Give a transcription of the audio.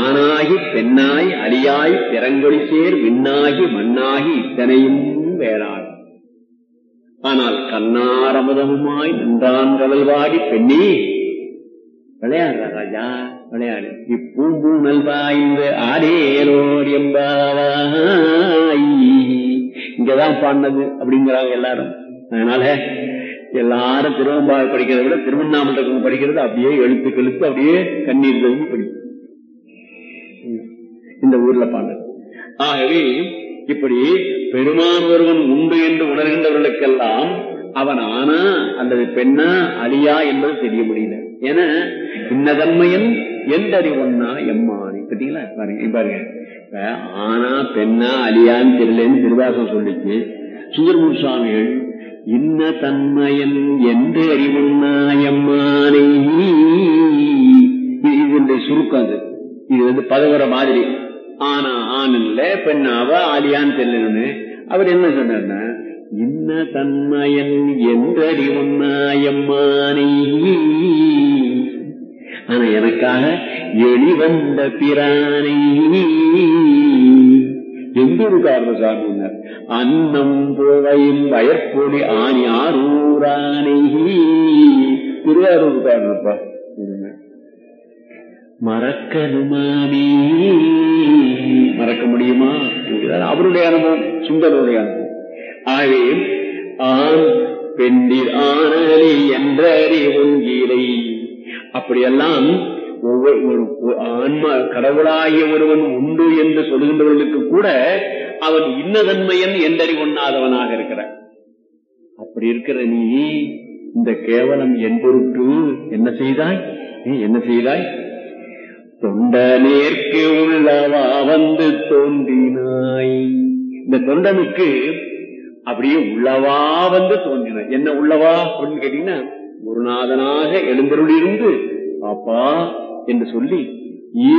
ஆணாகி பெண்ணாய் அலியாய் பிறங்கொழி சேர் விண்ணாகி மண்ணாகி இத்தனையும் வேளாள் ஆனால் கண்ணாரமுதமுமாய் நின்றான் கடல் வாடி பெண்ணி விளையாடுற ராஜா விளையாடு இப்பூம்பூனல் பாய்ந்து ஆடேலோர் எம்பாவாய் இங்கதான் பாடினது அப்படிங்கிறாங்க எல்லாரும் அதனால எல்லாரும் திருவம்பாவை படிக்கிறதை விட திருவண்ணாமலை படிக்கிறது அப்படியே எழுத்து கெழுத்து அப்படியே கண்ணீர் தழுவி படிக்கும் இந்த ஊர்ல பாடுறது ஆகவே இப்படி பெருமான் ஒருவன் உண்டு என்று உணர்கின்றவர்களுக்கெல்லாம் அவன் ஆனா அல்லது பெண்ணா அழியா என்பது தெரிய முடியல ஏன்னா இன்னதன்மையன் எந்தறிவொன்னா எம்மானி பார்த்தீங்களா பாருங்க பாருங்க இப்ப ஆனா பெண்ணா அழியான்னு தெரியலன்னு திருவாசம் சொல்லிச்சு சுந்தரமூர் சுவாமிகள் இன்ன தன்மையன் என்று அறிவுன்னா எம்மானை இது இதனுடைய சுருக்கம் அது இது வந்து பதவுற மாதிரி ஆனா ஆண் இல்ல பெண்ணாவ ஆலியான்னு தெரியலன்னு அவர் என்ன சொன்னார்னா இன்ன தன்மையன் என்றறிவுன்னாயம்மானை ஆனா எனக்காக எளிவந்த பிரானை எந்த ஒரு காரணம் சாமினார் அன்னம் புழையும் வயற்பொடி ஆணி ஆரூரானை திருவாரூர் காரணப்பா மறக்கணுமானே மறக்க முடியுமா அவருடைய அனுபவம் சுந்தருடைய அனுபவம் ஆகவே ஆண் பெண்டிர் ஆனலி என்றறி உங்கிலை அப்படியெல்லாம் ஒவ்வொரு ஆன்மா கடவுளாகிய ஒருவன் உண்டு என்று சொல்கின்றவர்களுக்கு கூட அவன் இன்னதன்மையன் என்றறி ஒண்ணாதவனாக இருக்கிறான் அப்படி இருக்கிற நீ இந்த கேவலம் என் பொருட்டு என்ன செய்தாய் நீ என்ன செய்தாய் தொண்ட நேர்க்கு உள்ளவா வந்து தோன்றினாய் இந்த தொண்டனுக்கு அப்படியே உள்ளவா வந்து தோன்றினாய் என்ன உள்ளவா அப்படின்னு கேட்டீங்கன்னா குருநாதனாக எழுந்தருளிருந்து அப்பா என்று சொல்லி